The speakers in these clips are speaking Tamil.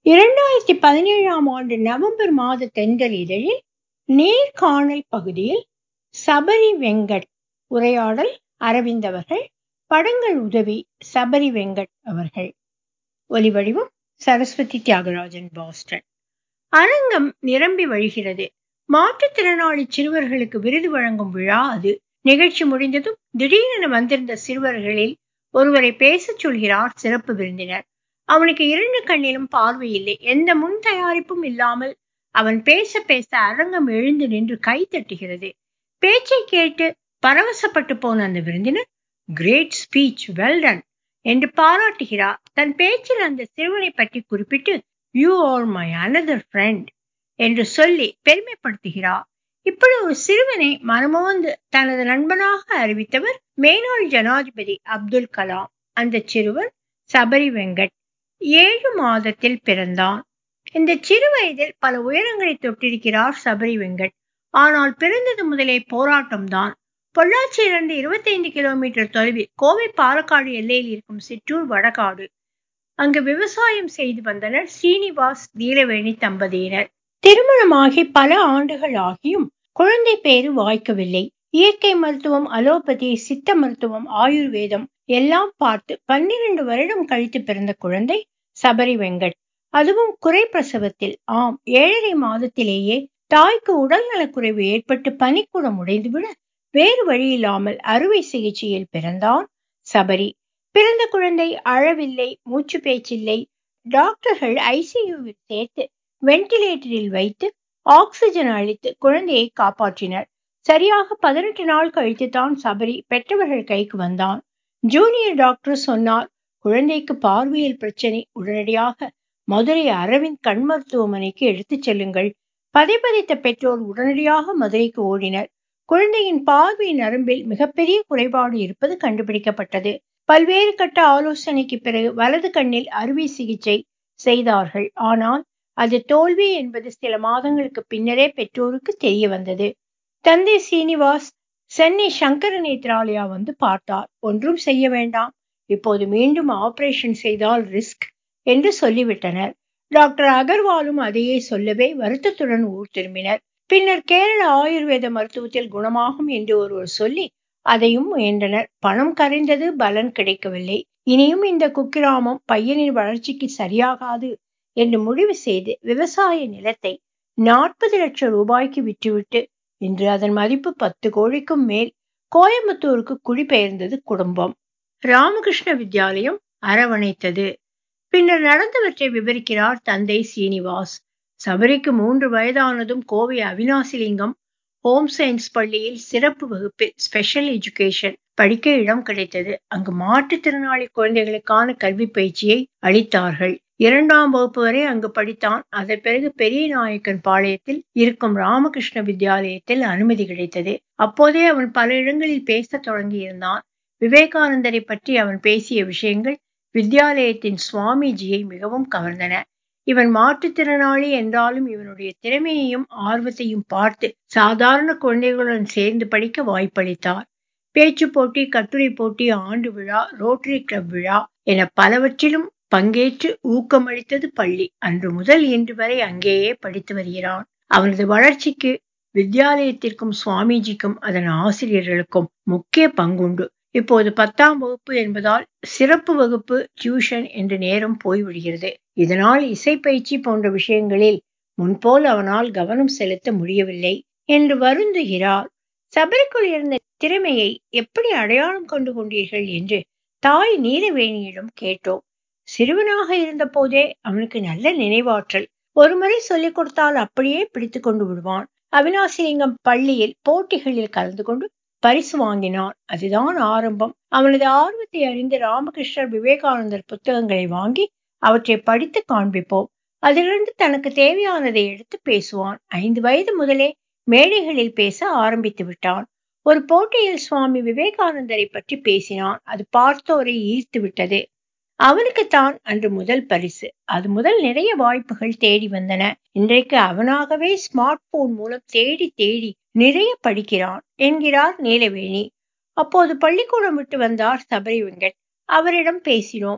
இரண்டாயிரத்தி பதினேழாம் ஆண்டு நவம்பர் மாத தென்றல் இதழில் நேர்காணல் பகுதியில் சபரி வெங்கட் உரையாடல் அரவிந்த் அவர்கள் படங்கள் உதவி சபரி வெங்கட் அவர்கள் ஒலிவடிவம் சரஸ்வதி தியாகராஜன் பாஸ்டன் அரங்கம் நிரம்பி வழிகிறது மாற்றுத்திறனாளி சிறுவர்களுக்கு விருது வழங்கும் விழா அது நிகழ்ச்சி முடிந்ததும் திடீரென வந்திருந்த சிறுவர்களில் ஒருவரை பேசச் சொல்கிறார் சிறப்பு விருந்தினர் அவனுக்கு இரண்டு கண்ணிலும் பார்வை இல்லை எந்த முன் தயாரிப்பும் இல்லாமல் அவன் பேச பேச அரங்கம் எழுந்து நின்று கை தட்டுகிறது பேச்சை கேட்டு பரவசப்பட்டு போன அந்த விருந்தினர் கிரேட் ஸ்பீச் வெல் டன் என்று பாராட்டுகிறார் தன் பேச்சில் அந்த சிறுவனை பற்றி குறிப்பிட்டு you are my another friend என்று சொல்லி பெருமைப்படுத்துகிறார் இப்படி ஒரு சிறுவனை மனமோந்து தனது நண்பனாக அறிவித்தவர் மேனாள் ஜனாதிபதி அப்துல் கலாம் அந்த சிறுவன் சபரி வெங்கட் ஏழு மாதத்தில் பிறந்தான் இந்த சிறு வயதில் பல உயரங்களை தொட்டிருக்கிறார் சபரி வெங்கட் ஆனால் பிறந்தது முதலே போராட்டம்தான் பொள்ளாச்சியிலிருந்து இருபத்தைந்து கிலோமீட்டர் தொலைவில் கோவை பாலக்காடு எல்லையில் இருக்கும் சிற்றூர் வடகாடு அங்கு விவசாயம் செய்து வந்தனர் சீனிவாஸ் நீலவேணி தம்பதியினர் திருமணமாகி பல ஆண்டுகள் ஆகியும் குழந்தை பேரு வாய்க்கவில்லை இயற்கை மருத்துவம் அலோபதி சித்த மருத்துவம் ஆயுர்வேதம் எல்லாம் பார்த்து பன்னிரண்டு வருடம் கழித்து பிறந்த குழந்தை சபரி வெங்கட் அதுவும் குறை பிரசவத்தில் ஆம் ஏழரை மாதத்திலேயே தாய்க்கு உடல் நலக்குறைவு ஏற்பட்டு பனிக்கூடம் உடைந்துவிட வேறு வழியில்லாமல் அறுவை சிகிச்சையில் பிறந்தான் சபரி பிறந்த குழந்தை அழவில்லை மூச்சு பேச்சில்லை டாக்டர்கள் ஐசியூவில் சேர்த்து வென்டிலேட்டரில் வைத்து ஆக்சிஜன் அளித்து குழந்தையை காப்பாற்றினர் சரியாக பதினெட்டு நாள் கழித்து தான் சபரி பெற்றவர்கள் கைக்கு வந்தான் ஜூனியர் டாக்டர் சொன்னார் குழந்தைக்கு பார்வையில் பிரச்சனை உடனடியாக மதுரை அரவிந்த் கண் மருத்துவமனைக்கு எடுத்துச் செல்லுங்கள் பதைபதைத்த பெற்றோர் உடனடியாக மதுரைக்கு ஓடினர் குழந்தையின் பார்வை நரம்பில் மிகப்பெரிய குறைபாடு இருப்பது கண்டுபிடிக்கப்பட்டது பல்வேறு கட்ட ஆலோசனைக்கு பிறகு வலது கண்ணில் அறுவை சிகிச்சை செய்தார்கள் ஆனால் அது தோல்வி என்பது சில மாதங்களுக்கு பின்னரே பெற்றோருக்கு தெரிய வந்தது தந்தை சீனிவாஸ் சென்னை சங்கர நேத்ராலயா வந்து பார்த்தார் ஒன்றும் செய்ய வேண்டாம் இப்போது மீண்டும் ஆபரேஷன் செய்தால் ரிஸ்க் என்று சொல்லிவிட்டனர் டாக்டர் அகர்வாலும் அதையே சொல்லவே வருத்தத்துடன் ஊர் திரும்பினர் பின்னர் கேரள ஆயுர்வேத மருத்துவத்தில் குணமாகும் என்று ஒருவர் சொல்லி அதையும் முயன்றனர் பணம் கரைந்தது பலன் கிடைக்கவில்லை இனியும் இந்த குக்கிராமம் பையனின் வளர்ச்சிக்கு சரியாகாது என்று முடிவு செய்து விவசாய நிலத்தை நாற்பது லட்சம் ரூபாய்க்கு விற்றுவிட்டு இன்று அதன் மதிப்பு பத்து கோடிக்கும் மேல் கோயம்புத்தூருக்கு குடிபெயர்ந்தது குடும்பம் ராமகிருஷ்ண வித்யாலயம் அரவணைத்தது பின்னர் நடந்தவற்றை விவரிக்கிறார் தந்தை சீனிவாஸ் சபரிக்கு மூன்று வயதானதும் கோவை அவினாசிலிங்கம் ஹோம் சயின்ஸ் பள்ளியில் சிறப்பு வகுப்பில் ஸ்பெஷல் எஜுகேஷன் படிக்க இடம் கிடைத்தது அங்கு மாற்றுத்திறனாளி குழந்தைகளுக்கான கல்வி பயிற்சியை அளித்தார்கள் இரண்டாம் வகுப்பு வரை அங்கு படித்தான் அதன் பிறகு பெரிய நாயக்கன் பாளையத்தில் இருக்கும் ராமகிருஷ்ண வித்யாலயத்தில் அனுமதி கிடைத்தது அப்போதே அவன் பல இடங்களில் பேசத் தொடங்கியிருந்தான் விவேகானந்தரை பற்றி அவன் பேசிய விஷயங்கள் வித்யாலயத்தின் சுவாமிஜியை மிகவும் கவர்ந்தன இவன் மாற்றுத்திறனாளி என்றாலும் இவனுடைய திறமையையும் ஆர்வத்தையும் பார்த்து சாதாரண குழந்தைகளுடன் சேர்ந்து படிக்க வாய்ப்பளித்தார் பேச்சு போட்டி கட்டுரை போட்டி ஆண்டு விழா ரோட்டரி கிளப் விழா என பலவற்றிலும் பங்கேற்று ஊக்கமளித்தது பள்ளி அன்று முதல் இன்று வரை அங்கேயே படித்து வருகிறான் அவனது வளர்ச்சிக்கு வித்யாலயத்திற்கும் சுவாமிஜிக்கும் அதன் ஆசிரியர்களுக்கும் முக்கிய பங்குண்டு இப்போது பத்தாம் வகுப்பு என்பதால் சிறப்பு வகுப்பு டியூஷன் என்று நேரம் போய்விடுகிறது இதனால் இசைப்பயிற்சி போன்ற விஷயங்களில் முன்போல் அவனால் கவனம் செலுத்த முடியவில்லை என்று வருந்துகிறார் சபரிக்குள் இருந்த திறமையை எப்படி அடையாளம் கொண்டு கொண்டீர்கள் என்று தாய் நீலவேணியிடம் கேட்டோம் சிறுவனாக இருந்த போதே அவனுக்கு நல்ல நினைவாற்றல் ஒருமுறை சொல்லிக் கொடுத்தால் அப்படியே பிடித்து கொண்டு விடுவான் அவினாசிலிங்கம் பள்ளியில் போட்டிகளில் கலந்து கொண்டு பரிசு வாங்கினான் அதுதான் ஆரம்பம் அவனது ஆர்வத்தை அறிந்து ராமகிருஷ்ணர் விவேகானந்தர் புத்தகங்களை வாங்கி அவற்றை படித்து காண்பிப்போம் அதிலிருந்து தனக்கு தேவையானதை எடுத்து பேசுவான் ஐந்து வயது முதலே மேடைகளில் பேச ஆரம்பித்து விட்டான் ஒரு போட்டியில் சுவாமி விவேகானந்தரை பற்றி பேசினான் அது பார்த்தோரை ஈர்த்து விட்டது அவனுக்குத்தான் அன்று முதல் பரிசு அது முதல் நிறைய வாய்ப்புகள் தேடி வந்தன இன்றைக்கு அவனாகவே ஸ்மார்ட் போன் மூலம் தேடி தேடி நிறைய படிக்கிறான் என்கிறார் நீலவேணி அப்போது பள்ளிக்கூடம் விட்டு வந்தார் சபரி வெங்கட் அவரிடம் பேசினோம்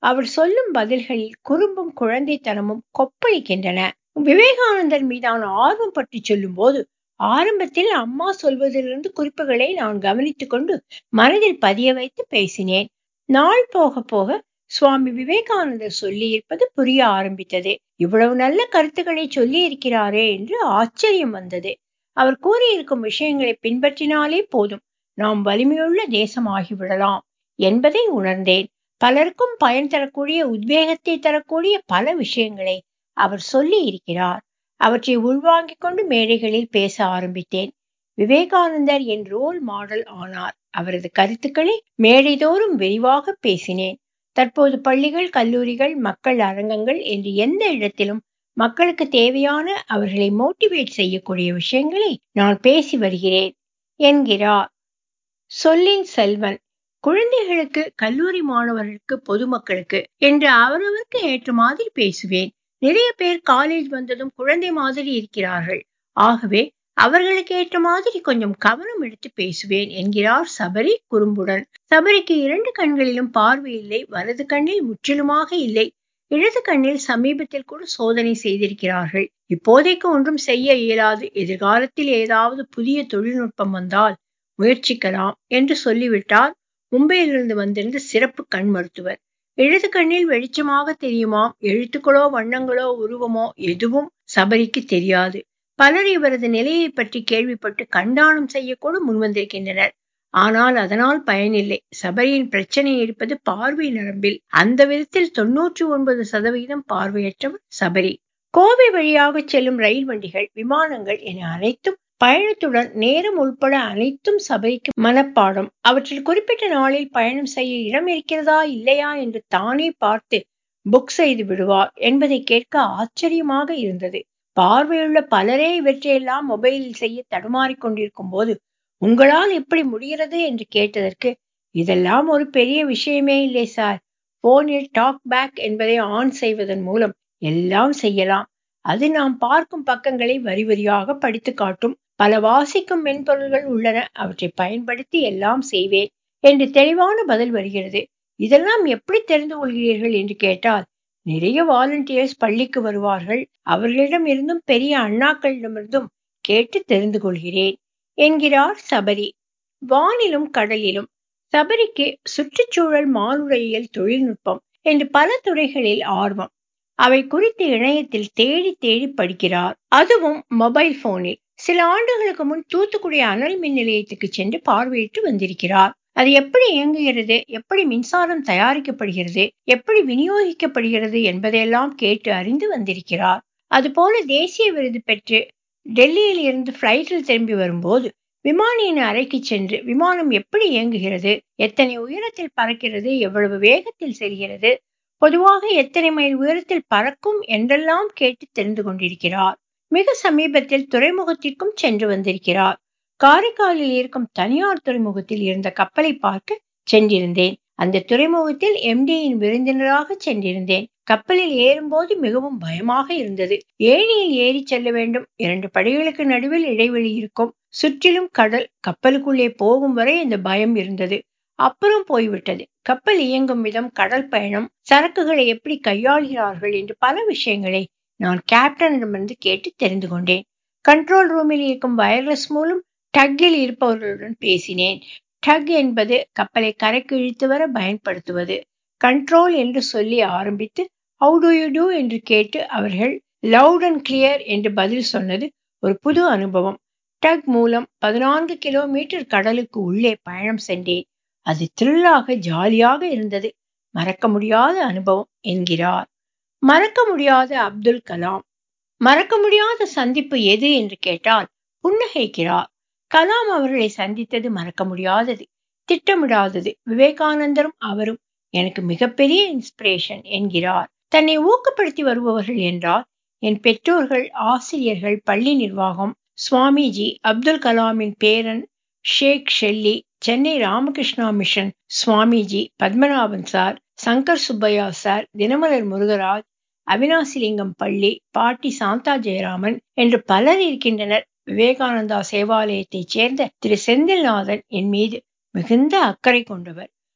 அவர் சொல்லும் பதில்களில் குறும்பும் குழந்தைத்தனமும் கொப்பளிக்கின்றன விவேகானந்தர் மீதான ஆர்வம் பற்றி சொல்லும் போது ஆரம்பத்தில் அம்மா சொல்வதிலிருந்து குறிப்புகளை நான் கவனித்துக் கொண்டு மனதில் பதிய வைத்து பேசினேன் நாள் போக போக சுவாமி விவேகானந்தர் சொல்லியிருப்பது புரிய ஆரம்பித்தது இவ்வளவு நல்ல கருத்துக்களை சொல்லி இருக்கிறாரே என்று ஆச்சரியம் வந்தது அவர் கூறியிருக்கும் விஷயங்களை பின்பற்றினாலே போதும் நாம் வலிமையுள்ள தேசமாகிவிடலாம் என்பதை உணர்ந்தேன் பலருக்கும் பயன் தரக்கூடிய உத்வேகத்தை தரக்கூடிய பல விஷயங்களை அவர் சொல்லி இருக்கிறார் அவற்றை உள்வாங்கிக் கொண்டு மேடைகளில் பேச ஆரம்பித்தேன் விவேகானந்தர் என் ரோல் மாடல் ஆனார் அவரது கருத்துக்களை மேடைதோறும் விரிவாக பேசினேன் தற்போது பள்ளிகள் கல்லூரிகள் மக்கள் அரங்கங்கள் என்று எந்த இடத்திலும் மக்களுக்கு தேவையான அவர்களை மோட்டிவேட் செய்யக்கூடிய விஷயங்களை நான் பேசி வருகிறேன் என்கிறார் சொல்லின் செல்வன் குழந்தைகளுக்கு கல்லூரி மாணவர்களுக்கு பொதுமக்களுக்கு என்று அவரவருக்கு ஏற்ற மாதிரி பேசுவேன் நிறைய பேர் காலேஜ் வந்ததும் குழந்தை மாதிரி இருக்கிறார்கள் ஆகவே அவர்களுக்கு ஏற்ற மாதிரி கொஞ்சம் கவனம் எடுத்து பேசுவேன் என்கிறார் சபரி குறும்புடன் சபரிக்கு இரண்டு கண்களிலும் பார்வை இல்லை வலது கண்ணில் முற்றிலுமாக இல்லை இடது கண்ணில் சமீபத்தில் கூட சோதனை செய்திருக்கிறார்கள் இப்போதைக்கு ஒன்றும் செய்ய இயலாது எதிர்காலத்தில் ஏதாவது புதிய தொழில்நுட்பம் வந்தால் முயற்சிக்கலாம் என்று சொல்லிவிட்டார் மும்பையிலிருந்து வந்திருந்த சிறப்பு கண் மருத்துவர் இடது கண்ணில் வெளிச்சமாக தெரியுமாம் எழுத்துக்களோ வண்ணங்களோ உருவமோ எதுவும் சபரிக்கு தெரியாது பலர் இவரது நிலையை பற்றி கேள்விப்பட்டு கண்டானம் செய்யக்கூட முன்வந்திருக்கின்றனர் ஆனால் அதனால் பயனில்லை சபரியின் பிரச்சனை இருப்பது பார்வை நரம்பில் அந்த விதத்தில் தொன்னூற்றி ஒன்பது சதவிகிதம் பார்வையற்றவர் சபரி கோவை வழியாக செல்லும் ரயில் வண்டிகள் விமானங்கள் என அனைத்தும் பயணத்துடன் நேரம் உள்பட அனைத்தும் சபரிக்கு மனப்பாடம் அவற்றில் குறிப்பிட்ட நாளில் பயணம் செய்ய இடம் இருக்கிறதா இல்லையா என்று தானே பார்த்து புக் செய்து விடுவார் என்பதை கேட்க ஆச்சரியமாக இருந்தது பார்வையுள்ள பலரே இவற்றையெல்லாம் மொபைலில் செய்ய தடுமாறிக் கொண்டிருக்கும் போது உங்களால் எப்படி முடிகிறது என்று கேட்டதற்கு இதெல்லாம் ஒரு பெரிய விஷயமே இல்லை சார் போனில் டாக் பேக் என்பதை ஆன் செய்வதன் மூலம் எல்லாம் செய்யலாம் அது நாம் பார்க்கும் பக்கங்களை வரி வரியாக படித்து காட்டும் பல வாசிக்கும் மென்பொருள்கள் உள்ளன அவற்றை பயன்படுத்தி எல்லாம் செய்வேன் என்று தெளிவான பதில் வருகிறது இதெல்லாம் எப்படி தெரிந்து கொள்கிறீர்கள் என்று கேட்டால் நிறைய வாலண்டியர்ஸ் பள்ளிக்கு வருவார்கள் அவர்களிடம் இருந்தும் பெரிய அண்ணாக்களிடமிருந்தும் கேட்டு தெரிந்து கொள்கிறேன் என்கிறார் சபரி வானிலும் கடலிலும் சபரிக்கு சுற்றுச்சூழல் மானுடையியல் தொழில்நுட்பம் என்று பல துறைகளில் ஆர்வம் அவை குறித்து இணையத்தில் தேடி தேடி படிக்கிறார் அதுவும் மொபைல் போனில் சில ஆண்டுகளுக்கு முன் தூத்துக்குடி அனல் மின் நிலையத்துக்கு சென்று பார்வையிட்டு வந்திருக்கிறார் அது எப்படி இயங்குகிறது எப்படி மின்சாரம் தயாரிக்கப்படுகிறது எப்படி விநியோகிக்கப்படுகிறது என்பதையெல்லாம் கேட்டு அறிந்து வந்திருக்கிறார் அதுபோல தேசிய விருது பெற்று டெல்லியில் இருந்து பிளைட்டில் திரும்பி வரும்போது விமானியின் அறைக்கு சென்று விமானம் எப்படி இயங்குகிறது எத்தனை உயரத்தில் பறக்கிறது எவ்வளவு வேகத்தில் செல்கிறது பொதுவாக எத்தனை மைல் உயரத்தில் பறக்கும் என்றெல்லாம் கேட்டு தெரிந்து கொண்டிருக்கிறார் மிக சமீபத்தில் துறைமுகத்திற்கும் சென்று வந்திருக்கிறார் காரைக்காலில் இருக்கும் தனியார் துறைமுகத்தில் இருந்த கப்பலை பார்க்க சென்றிருந்தேன் அந்த துறைமுகத்தில் எம்டியின் விருந்தினராக சென்றிருந்தேன் கப்பலில் ஏறும்போது மிகவும் பயமாக இருந்தது ஏணியில் ஏறி செல்ல வேண்டும் இரண்டு படிகளுக்கு நடுவில் இடைவெளி இருக்கும் சுற்றிலும் கடல் கப்பலுக்குள்ளே போகும் வரை அந்த பயம் இருந்தது அப்புறம் போய்விட்டது கப்பல் இயங்கும் விதம் கடல் பயணம் சரக்குகளை எப்படி கையாள்கிறார்கள் என்று பல விஷயங்களை நான் கேப்டனிடமிருந்து கேட்டு தெரிந்து கொண்டேன் கண்ட்ரோல் ரூமில் இருக்கும் வயர்லெஸ் மூலம் டக்கில் இருப்பவர்களுடன் பேசினேன் டக் என்பது கப்பலை கரைக்கு இழுத்து வர பயன்படுத்துவது கண்ட்ரோல் என்று சொல்லி ஆரம்பித்து ஹவு டு யூ டூ என்று கேட்டு அவர்கள் லவுட் அண்ட் கிளியர் என்று பதில் சொன்னது ஒரு புது அனுபவம் டக் மூலம் பதினான்கு கிலோமீட்டர் கடலுக்கு உள்ளே பயணம் சென்றேன் அது த்ரில்லாக ஜாலியாக இருந்தது மறக்க முடியாத அனுபவம் என்கிறார் மறக்க முடியாத அப்துல் கலாம் மறக்க முடியாத சந்திப்பு எது என்று கேட்டால் புன்னகைக்கிறார் கலாம் அவர்களை சந்தித்தது மறக்க முடியாதது திட்டமிடாதது விவேகானந்தரும் அவரும் எனக்கு மிகப்பெரிய இன்ஸ்பிரேஷன் என்கிறார் தன்னை ஊக்கப்படுத்தி வருபவர்கள் என்றால் என் பெற்றோர்கள் ஆசிரியர்கள் பள்ளி நிர்வாகம் சுவாமிஜி அப்துல் கலாமின் பேரன் Sheikh Shelly Chennai Ramakrishna Mission Swamiji Padmanabhan sir Shankar Subbiah sir Dinamalar Murugaraj Avinashilingam பள்ளி பாட்டி சாந்தா ஜெயராமன் என்று பலர் இருக்கின்றனர் விவேகானந்தா சேவாலயத்தைச் சேர்ந்த திரு செந்தில்நாதன் என் மீது மிகுந்த அக்கறை கொண்டவர்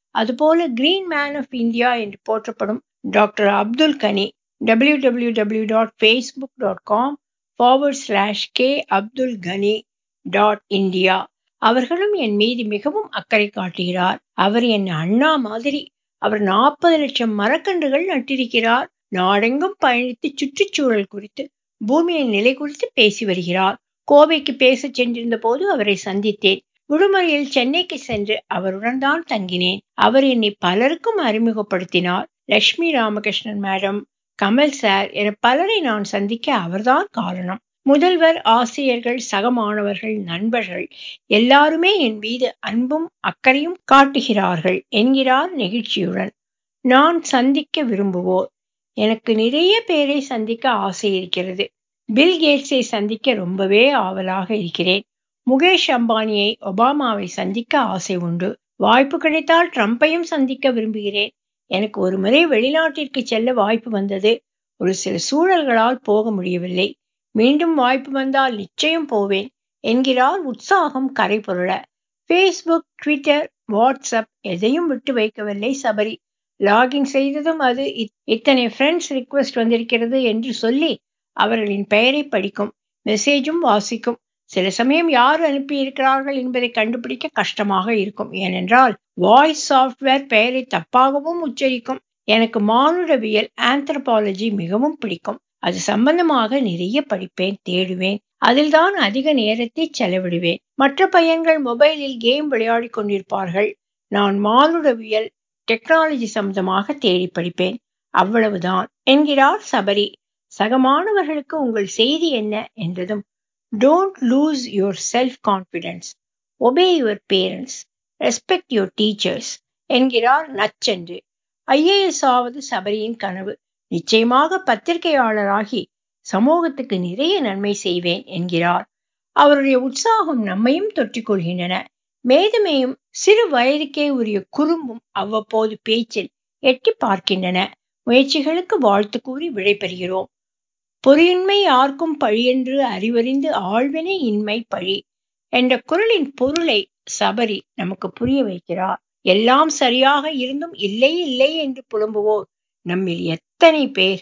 அதுபோல கிரீன் மேன் ஆஃப் இந்தியா என்று போற்றப்படும் doctor Abdul Gani W W W dot Facebook dot com forward slash K Abdul Gani dot India அவர்களும் என் மீது மிகவும் அக்கறை காட்டுகிறார் அவர் என் அண்ணா மாதிரி அவர் நாற்பது லட்சம் மரக்கன்றுகள் நட்டிருக்கிறார் நாடெங்கும் பயணித்து சுற்றுச்சூழல் குறித்து பூமியின் நிலை குறித்து பேசி வருகிறார் கோவைக்கு பேசச் சென்றிருந்த போது அவரை சந்தித்தேன் விடுமுறையில் சென்னைக்கு சென்று அவருடன் தான் தங்கினேன் அவர் என்னை பலருக்கும் அறிமுகப்படுத்தினார் லட்சுமி ராமகிருஷ்ணன் மேடம் கமல் சார் என பலரை நான் சந்திக்க அவர்தான் காரணம் முதல்வர் ஆசிரியர்கள் சக மாணவர்கள் நண்பர்கள் எல்லாருமே என் மீது அன்பும் அக்கறையும் காட்டுகிறார்கள் என்கிறார் நெகிழ்ச்சியுடன் நான் சந்திக்க விரும்புவோர் எனக்கு நிறைய பேரை சந்திக்க ஆசை இருக்கிறது பில் கேட்ஸை சந்திக்க ரொம்பவே ஆவலாக இருக்கிறேன் முகேஷ் அம்பானியை ஒபாமாவை சந்திக்க ஆசை உண்டு வாய்ப்பு கிடைத்தால் ட்ரம்ப்பையும் சந்திக்க விரும்புகிறேன் எனக்கு ஒரு முறை வெளிநாட்டிற்கு செல்ல வாய்ப்பு வந்தது ஒரு சில சூழல்களால் போக முடியவில்லை மீண்டும் வாய்ப்பு வந்தால் நிச்சயம் போவேன் என்கிறார் உற்சாகம் கரை புரள ஃபேஸ்புக் ட்விட்டர் வாட்ஸ்அப் எதையும் விட்டு வைக்கவில்லை சபரி லாகின் செய்ததும் அது இத்தனை ஃப்ரெண்ட்ஸ் ரிக்வெஸ்ட் வந்திருக்கிறது என்று சொல்லி அவர்களின் பெயரை படிக்கும் மெசேஜும் வாசிக்கும் சில சமயம் யார் அனுப்பி இருக்கிறார்கள் என்பதை கண்டுபிடிக்க கஷ்டமாக இருக்கும் ஏனென்றால் வாய்ஸ் சாஃப்ட்வேர் பெயரை தப்பாகவும் உச்சரிக்கும் எனக்கு மானுடவியல் ஆந்த்ரபாலஜி மிகவும் பிடிக்கும் அது சம்பந்தமாக நிறைய படிப்பேன் தேடுவேன் அதில்தான் அதிக நேரத்தை செலவிடுவேன் மற்ற பையன்கள் மொபைலில் கேம் விளையாடி கொண்டிருப்பார்கள் நான் மானுடவியல் டெக்னாலஜி சம்பந்தமாக தேடி படிப்பேன் அவ்வளவுதான் என்கிறார் சபரி சக மாணவர்களுக்கு உங்கள் செய்தி என்ன என்றதும் don't lose your self confidence obey your parents respect your teachers என்கிறார் நச்சென்று ஐஏஎஸ் ஆவது சபரியின் கனவு நிச்சயமாக பத்திரிகையாளராகி சமூகத்துக்கு நிறைய நன்மை செய்வேன் என்கிறார் அவருடைய உற்சாகம் நம்மையும் தொற்றிக் கொள்கின்றன மேதுமையும் சிறு வயதுக்கே உரிய குறும்பும் அவ்வப்போது பேச்சில் எட்டி பார்க்கின்றன முயற்சிகளுக்கு வாழ்த்து கூறி விடைபெறுகிறோம் பொறியின்மை யாருக்கும் பழியென்று அறிவறிந்து ஆழ்வினை இன்மை பழி என்ற குரலின் பொருளை சபரி நமக்கு புரிய வைக்கிறார் எல்லாம் சரியாக இருந்தும் இல்லை இல்லை என்று புலம்புவோர் நம்மில் எத்தனை பேர்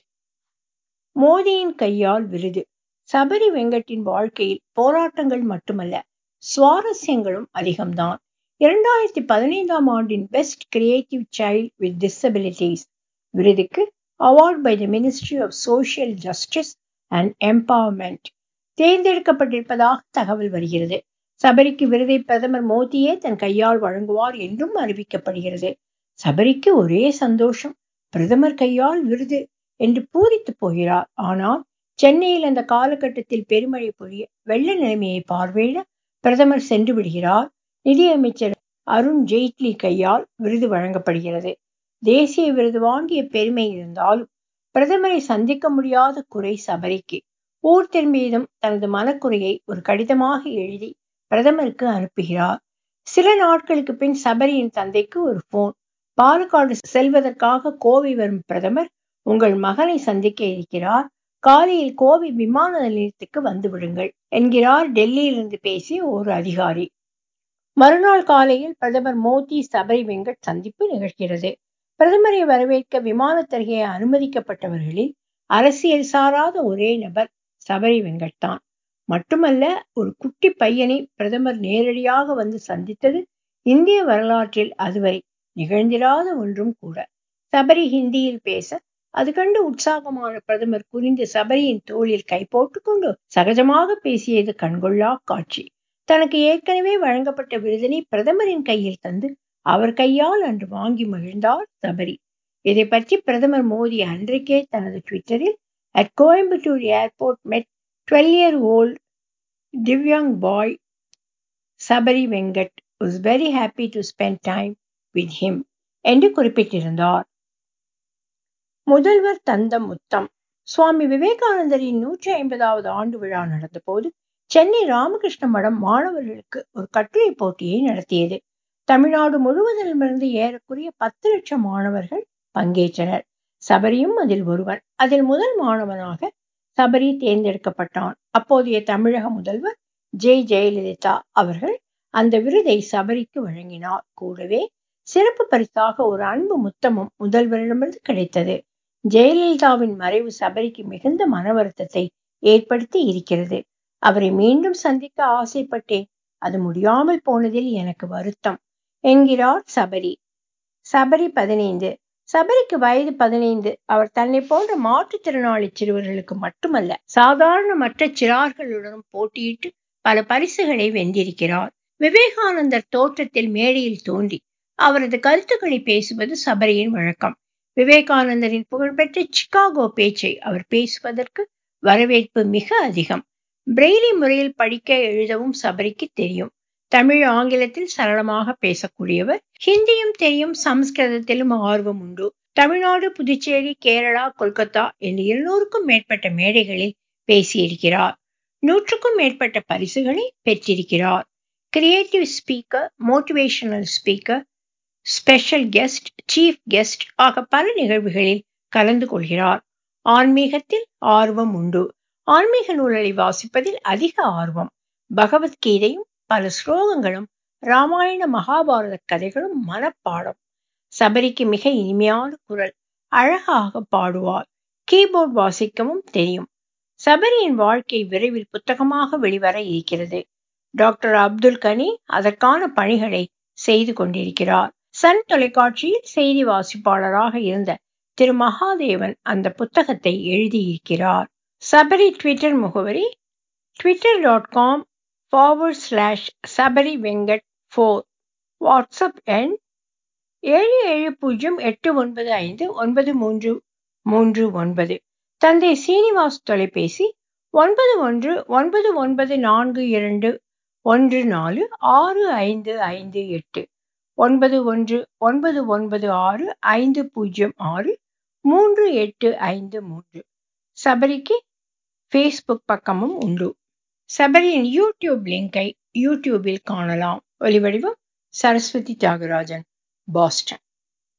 மோதியின் கையால் விருது சபரி வெங்கட்டின் வாழ்க்கையில் போராட்டங்கள் மட்டுமல்ல சுவாரஸ்யங்களும் அதிகம்தான் இரண்டாயிரத்தி பதினைந்தாம் ஆண்டின் best creative child with disabilities விருதுக்கு award by the ministry of social justice and empowerment தேர்ந்தெடுக்கப்பட்டிருப்பதாக தகவல் வருகிறது சபரிக்கு விருதை பிரதமர் மோடியே தன் கையால் வழங்குவார் என்றும் அறிவிக்கப்படுகிறது சபரிக்கு ஒரே சந்தோஷம் பிரதமர் கையால் விருது என்று பூரித்து போகிறார் ஆனால் சென்னையில் அந்த காலகட்டத்தில் பெருமழை பொழிய வெள்ள நிலைமையை பார்வையிட பிரதமர் சென்று விடுகிறார் நிதியமைச்சர் அருண் ஜெய்ட்லி கையால் விருது வழங்கப்படுகிறது தேசிய விருது வாங்கிய பெருமை இருந்தாலும் பிரதமரை சந்திக்க முடியாத குறை சபரிக்கு ஊர் திரும்பியதும் தனது மனக்குறையை ஒரு கடிதமாக எழுதி பிரதமருக்கு அனுப்புகிறார் சில நாட்களுக்கு பின் சபரியின் தந்தைக்கு ஒரு போன் பாலக்காடு செல்வதற்காக கோவை வரும் பிரதமர் உங்கள் மகனை சந்திக்க இருக்கிறார் காலையில் கோவை விமான நிலையத்துக்கு வந்து விடுங்கள் என்கிறார் டெல்லியிலிருந்து பேசிய ஒரு அதிகாரி மறுநாள் காலையில் பிரதமர் மோடி சபரி வெங்கட் சந்திப்பு நிகழ்கிறது பிரதமரை வரவேற்க விமானத்தருகே அனுமதிக்கப்பட்டவர்களில் அரசியல் சாராத ஒரே நபர் சபரி வெங்கட் தான் மட்டுமல்ல ஒரு குட்டி பையனை பிரதமர் நேரடியாக வந்து சந்தித்தது இந்திய வரலாற்றில் அதுவரை நிகழ்ந்திராத ஒன்றும் கூட சபரி ஹிந்தியில் பேச அது கண்டு உற்சாகமான பிரதமர் குறிந்து சபரியின் தோளில் கை போட்டுக்கொண்டு சகஜமாக பேசியது கண்கொள்ளா காட்சி தனக்கு ஏற்கனவே வழங்கப்பட்ட விருதினை பிரதமரின் கையில் தந்து அவர் கையால் அன்று வாங்கி மகிழ்ந்தார் சபரி இதை பற்றி பிரதமர் மோடி அன்றைக்கே தனது ட்விட்டரில் at Coimbatore airport met twelve year old divyang boy Sabari Venkat was very happy to spend time with him என்று குறிப்பிட்டிருந்தார் முதல்வர் தந்த முத்தம் சுவாமி விவேகானந்தரின் நூற்றி ஐம்பதாவது ஆண்டு விழா நடந்தபோது சென்னை ராமகிருஷ்ண மடம் மாணவர்களுக்கு ஒரு கட்டுரை போட்டியை நடத்தியது தமிழ்நாடு முழுவதிலுமிருந்து ஏறக்குறைய பத்து லட்சம் மாணவர்கள் பங்கேற்றனர் சபரியும் அதில் ஒருவன் அதில் முதல் மாணவனாக சபரி தேர்ந்தெடுக்கப்பட்டான் அப்போதைய தமிழக முதல்வர் ஜெய் ஜெயலலிதா அவர்கள் அந்த விருதை சபரிக்கு வழங்கினார் கூடவே சிறப்பு பரிசாக ஒரு அன்பு முத்தமும் முதல்வரிடமிருந்து கிடைத்தது ஜெயலலிதாவின் மறைவு சபரிக்கு மிகுந்த மன வருத்தத்தை ஏற்படுத்தி இருக்கிறது அவரை மீண்டும் சந்திக்க ஆசைப்பட்டேன் அது முடியாமல் போனதில் எனக்கு வருத்தம் என்கிறார் சபரி சபரி பதினைந்து சபரிக்கு வயது பதினைந்து அவர் தன்னை போன்ற மாற்றுத்திறனாளி சிறுவர்களுக்கு மட்டுமல்ல சாதாரண மற்ற சிறார்களுடனும் போட்டியிட்டு பல பரிசுகளை வென்றிருக்கிறார் விவேகானந்தர் தோற்றத்தில் மேடையில் தோன்றி அவரது கருத்துக்களை பேசுவது சபரியின் வழக்கம் விவேகானந்தரின் புகழ்பெற்ற சிகாகோ பேச்சை அவர் பேசுவதற்கு வரவேற்பு மிக அதிகம் பிரெய்லி முறையில் படிக்க எழுதவும் சபரிக்கு தெரியும் தமிழ் ஆங்கிலத்தில் சரளமாக பேசக்கூடியவர் ஹிந்தியும் தெரியும் சமஸ்கிருதத்திலும் ஆர்வம் உண்டு தமிழ்நாடு புதுச்சேரி கேரளா கொல்கத்தா என்று இருநூறுக்கும் மேற்பட்ட மேடைகளில் பேசியிருக்கிறார் நூற்றுக்கும் மேற்பட்ட பரிசுகளை பெற்றிருக்கிறார் creative speaker motivational speaker special guest chief guest ஆக பல நிகழ்வுகளில் கலந்து கொள்கிறார் ஆன்மீகத்தில் ஆர்வம் உண்டு ஆன்மீக நூல்களை வாசிப்பதில் அதிக ஆர்வம் பகவத்கீதையும் பல ஸ்லோகங்களும் ராமாயண மகாபாரத கதைகளும் மனப்பாடம் சபரிக்கு மிக இனிமையான குரல் அழகாக பாடுவார் கீபோர்ட் வாசிக்கவும் தெரியும் சபரியின் வாழ்க்கை விரைவில் புத்தகமாக வெளிவர இருக்கிறது டாக்டர் அப்துல் கனி அதற்கான பணிகளை செய்து கொண்டிருக்கிறார் சன் தொலைக்காட்சியில் செய்தி வாசிப்பாளராக இருந்த திரு மகாதேவன் அந்த புத்தகத்தை எழுதியிருக்கிறார் சபரி ட்விட்டர் முகவரி Twitter dot com forward slash Sabari Venkat four WhatsApp எண் ஏழு ஏழு பூஜ்ஜியம் எட்டு ஒன்பது ஐந்து ஒன்பது மூன்று மூன்று ஒன்பது தந்தை சீனிவாஸ் தொலைபேசி ஒன்பது ஒன்று ஒன்பது ஒன்பது நான்கு இரண்டு ஒன்று நாலு ஆறு ஐந்து ஐந்து எட்டு ஒன்பது ஒன்று ஒன்பது ஒன்பது ஆறு ஐந்து பூஜ்ஜியம் ஆறு மூன்று எட்டு ஐந்து மூன்று சபரிக்கு ஃபேஸ்புக் பக்கமும் உண்டு சபரியின் யூடியூப் லிங்கை யூடியூபில் காணலாம் ஒலிவடிவம் சரஸ்வதி தியாகராஜன் பாஸ்டன்